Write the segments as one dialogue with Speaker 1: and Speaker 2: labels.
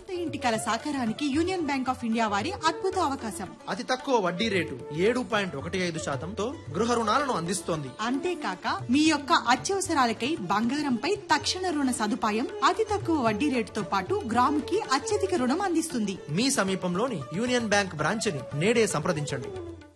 Speaker 1: ఇంటి కల సాకారానికి యూనియన్ బ్యాంక్ ఆఫ్ ఇండియా వారి అద్భుత అవకాశం
Speaker 2: అతి తక్కువ వడ్డీ రేటు ఏడు పాయింట్ ఒకటి ఐదు శాతంతో గృహ రుణాలను అందిస్తోంది
Speaker 1: అంతేకాక మీ యొక్క అత్యవసరాలకై బంగారంపై తక్షణ రుణ సదుపాయం అతి తక్కువ వడ్డీ రేటుతో పాటు గ్రాముకి అత్యధిక రుణం అందిస్తుంది
Speaker 2: మీ సమీపంలోని యూనియన్ బ్యాంక్ బ్రాంచ్ని నేడే సంప్రదించండి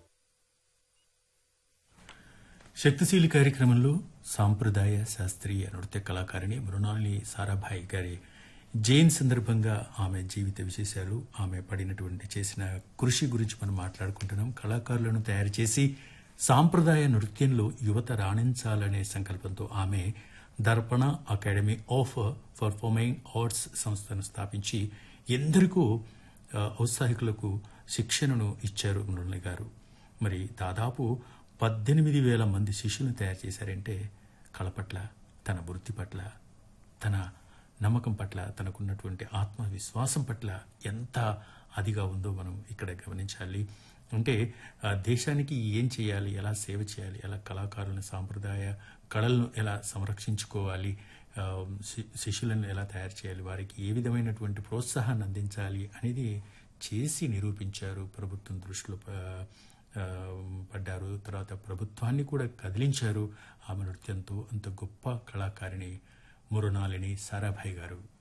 Speaker 3: శక్తిశీలి కార్యక్రమంలో సాంప్రదాయ శాస్త్రీయ నృత్య కళాకారిణి మృణాలిని సారాభాయ్ గారి జైన్ సందర్భంగా ఆమె జీవిత విశేషాలు ఆమె పడినటువంటి చేసిన కృషి గురించి మనం మాట్లాడుకుంటున్నాం కళాకారులను తయారు చేసి సాంప్రదాయ నృత్యంలో యువత రాణించాలనే సంకల్పంతో ఆమె Darpana academy of performing arts సంస్థను స్థాపించి ఎందరికో ఆ, ఔత్సాహికులకు శిక్షణను ఇచ్చారు మృణాలి గారు మరి దాదాపు పద్దెనిమిది వేల మంది శిష్యులను తయారు చేశారంటే కళ పట్ల తన వృత్తి పట్ల తన నమ్మకం పట్ల తనకున్నటువంటి ఆత్మవిశ్వాసం పట్ల ఎంత అదిగా ఉందో మనం ఇక్కడ గమనించాలి అంటే ఆ, దేశానికి ఏం చేయాలి ఎలా సేవ చేయాలి ఎలా కళాకారులను సాంప్రదాయ కళలను ఎలా సంరక్షించుకోవాలి ఆ, శి- శిష్యులను ఎలా తయారు చేయాలి వారికి ఏ విధమైనటువంటి ప్రోత్సాహాన్ని అందించాలి అనేది చేసి నిరూపించారు ప్రభుత్వం దృష్టిలో ఆ, ఆ, పడ్డారు తర్వాత ప్రభుత్వాన్ని కూడా కదిలించారు ఆమె నృత్యంతో అంత గొప్ప కళాకారిణి మురునాలిని సారాభాయ్ గారు